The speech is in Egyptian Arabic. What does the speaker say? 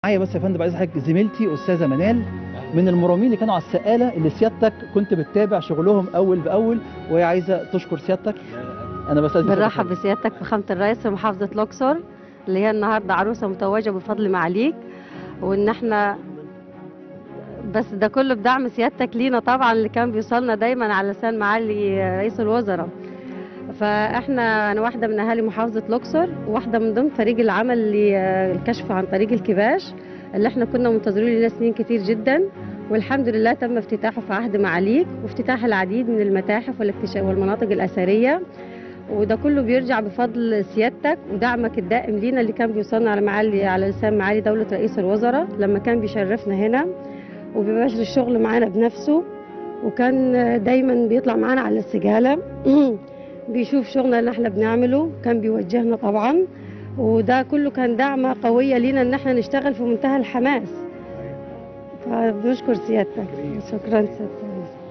معايا بس يا فندم عايز حضرتك زميلتي استاذه منال من المرامين اللي كانوا على السقاله اللي سيادتك كنت بتتابع شغلهم اول باول وهي عايزه تشكر سيادتك انا بستاذن بنرحب بسيادتك فخامة الرئيس في محافظة الأقصر اللي هي النهاردة عروسة متوجة بفضل معاليك وإن احنا بس ده كله بدعم سيادتك لينا طبعا اللي كان بيوصلنا دايما على لسان معالي رئيس الوزراء فاحنا انا واحده من اهالي محافظه الاقصر وواحده من ضمن فريق العمل للكشف عن طريق الكباش اللي احنا كنا منتظرين لنا سنين كتير جدا والحمد لله تم افتتاحه في عهد معاليك وافتتاح العديد من المتاحف والاكتشاف والمناطق الاثريه وده كله بيرجع بفضل سيادتك ودعمك الدائم لينا اللي كان بيوصلنا على معالي على لسان معالي دوله رئيس الوزراء لما كان بيشرفنا هنا وبيباشر الشغل معانا بنفسه وكان دايما بيطلع معانا على السجاله بيشوف شغلنا اللي احنا بنعمله كان بيوجهنا طبعا وده كله كان دعمه قويه لينا ان احنا نشتغل في منتهى الحماس فبنشكر سيادتك شكرا سيادتك